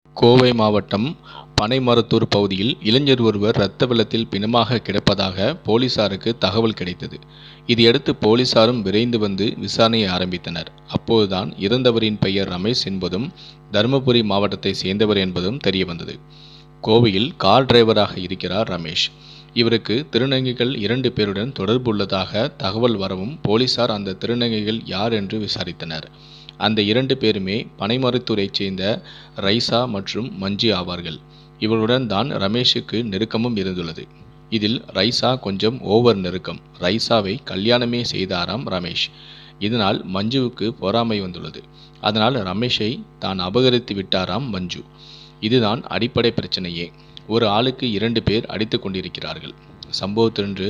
கோவை மாவட்டம் பனைமரத்தூர் பகுதியில் இளைஞர் ஒருவர் ரத்த வெள்ளத்தில் பிணமாக கிடப்பதாக போலீசாருக்கு தகவல் கிடைத்தது இதையடுத்து போலீசாரும் விரைந்து வந்து விசாரணையை ஆரம்பித்தனர் அப்போதுதான் இறந்தவரின் பெயர் ரமேஷ் என்பதும் தருமபுரி மாவட்டத்தை சேர்ந்தவர் என்பதும் தெரியவந்தது கோவையில் கார் டிரைவராக இருக்கிறார் ரமேஷ் இவருக்கு திருநங்கைகள் இரண்டு பேருடன் தொடர்பு உள்ளதாக தகவல் வரவும் போலீசார் அந்த திருநங்கைகள் யார் என்று விசாரித்தனர் அந்த இரண்டு பேருமே பனைமரத்தூரைச் சேர்ந்த ரைசா மற்றும் மஞ்சி ஆவார்கள் இவருடன் தான் ரமேஷுக்கு நெருக்கமும் இருந்துள்ளது இதில் ரைசா கொஞ்சம் ஓவர் நெருக்கம் ரைசாவை கல்யாணமே செய்தாராம் ரமேஷ் இதனால் மஞ்சுவுக்கு பொறாமை வந்துள்ளது அதனால் ரமேஷை தான் அபகரித்து விட்டாராம் மஞ்சு இதுதான் அடிப்படை பிரச்சனையே ஒரு ஆளுக்கு இரண்டு பேர் அடித்து கொண்டிருக்கிறார்கள் சம்பவத்தன்று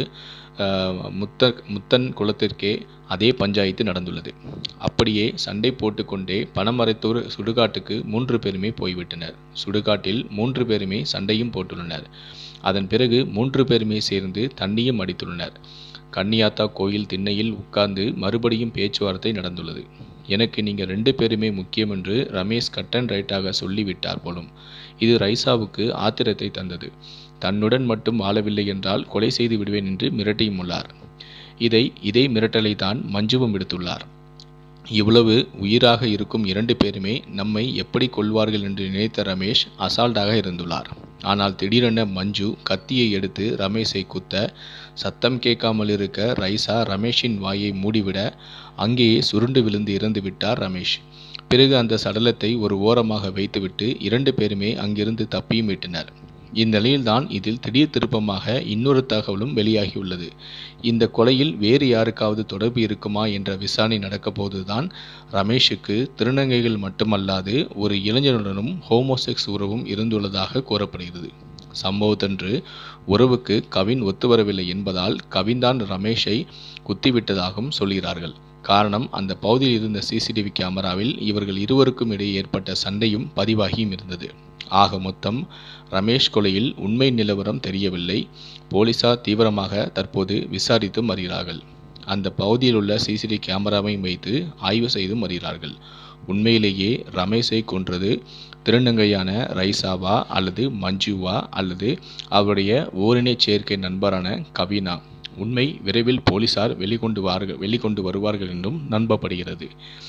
முத்த முத்தன் குளத்திற்கே அதே பஞ்சாயத்து நடந்துள்ளது அப்படியே சண்டை போட்டுக்கொண்டே பணமரைத்தூர் சுடுகாட்டுக்கு மூன்று பேருமே போய்விட்டனர் சுடுகாட்டில் மூன்று பேருமே சண்டையும் போட்டுள்ளனர் அதன் பிறகு மூன்று பேருமே சேர்ந்து தண்ணியும் அடித்துள்ளனர் கன்னியாத்தா கோயில் திண்ணையில் உட்கார்ந்து மறுபடியும் பேச்சுவார்த்தை நடந்துள்ளது எனக்கு நீங்கள் ரெண்டு பேருமே முக்கியம் என்று ரமேஷ் கட் அண்ட் ரைட்டாக சொல்லிவிட்டார் போலும் இது ரைசாவுக்கு ஆத்திரத்தை தந்தது தன்னுடன் மட்டும் வாழவில்லை என்றால் கொலை செய்து விடுவேன் என்று மிரட்டியும் உள்ளார் இதை இதே மிரட்டலை தான் மஞ்சுவும் விடுத்துள்ளார் இவ்வளவு உயிராக இருக்கும் இரண்டு பேருமே நம்மை எப்படி கொள்வார்கள் என்று நினைத்த ரமேஷ் அசால்ட்டாக இருந்துள்ளார் ஆனால் திடீரென மஞ்சு கத்தியை எடுத்து ரமேஷை குத்த சத்தம் கேட்காமல் இருக்க ரைசா ரமேஷின் வாயை மூடிவிட அங்கேயே சுருண்டு விழுந்து இறந்து விட்டார் ரமேஷ் பிறகு அந்த சடலத்தை ஒரு ஓரமாக வைத்துவிட்டு இரண்டு பேருமே அங்கிருந்து தப்பியும் விட்டனர் இந்நிலையில்தான் இதில் திடீர் திருப்பமாக இன்னொரு தகவலும் வெளியாகியுள்ளது இந்த கொலையில் வேறு யாருக்காவது தொடர்பு இருக்குமா என்ற விசாரணை நடக்கப்போதுதான் ரமேஷுக்கு திருநங்கைகள் மட்டுமல்லாது ஒரு இளைஞனுடனும் ஹோமோசெக்ஸ் உறவும் இருந்துள்ளதாக கூறப்படுகிறது சம்பவத்தன்று உறவுக்கு கவின் ஒத்துவரவில்லை என்பதால் கவின்தான் ரமேஷை குத்திவிட்டதாகவும் சொல்கிறார்கள் காரணம் அந்த பகுதியில் இருந்த சிசிடிவி கேமராவில் இவர்கள் இருவருக்கும் இடையே ஏற்பட்ட சண்டையும் பதிவாகியும் இருந்தது ஆக மொத்தம் ரமேஷ் கொலையில் உண்மை நிலவரம் தெரியவில்லை போலீசார் தீவிரமாக தற்போது விசாரித்தும் வருகிறார்கள் அந்த பகுதியில் உள்ள சிசிடிவி கேமராவையும் வைத்து ஆய்வு செய்தும் வருகிறார்கள் உண்மையிலேயே ரமேஷை கொன்றது திருநங்கையான ரைசாவா அல்லது மஞ்சுவா அல்லது அவருடைய ஓரினை சேர்க்கை நண்பரான கவினா உண்மை விரைவில் போலீசார் வெளிக்கொண்டு வார்கள் வெளிக்கொண்டு வருவார்கள் என்றும் நம்பப்படுகிறது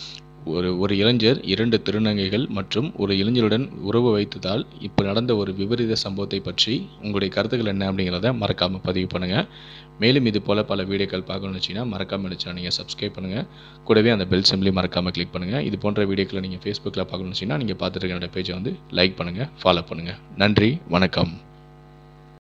ஒரு ஒரு இளைஞர் இரண்டு திருநங்கைகள் மற்றும் ஒரு இளைஞருடன் உறவு வைத்ததால் இப்போ நடந்த ஒரு விபரீத சம்பவத்தை பற்றி உங்களுடைய கருத்துக்கள் என்ன அப்படிங்கிறத மறக்காமல் பதிவு பண்ணுங்கள் மேலும் இது போல் பல வீடியோக்கள் பார்க்கணும்னு வச்சிங்கன்னா மறக்காமல் நினச்சா நீங்கள் சப்ஸ்கிரைப் பண்ணுங்கள் கூடவே அந்த பெல் சிம்லி மறக்காமல் கிளிக் பண்ணுங்கள் இது போன்ற வீடியோக்களை நீங்கள் ஃபேஸ்புக்கில் பார்க்கணும்னு வச்சிங்கன்னா நீங்கள் பார்த்துட்டு என்னோட பேஜை வந்து லைக் பண்ணுங்கள் ஃபாலோ பண்ணுங்கள் நன்றி வணக்கம்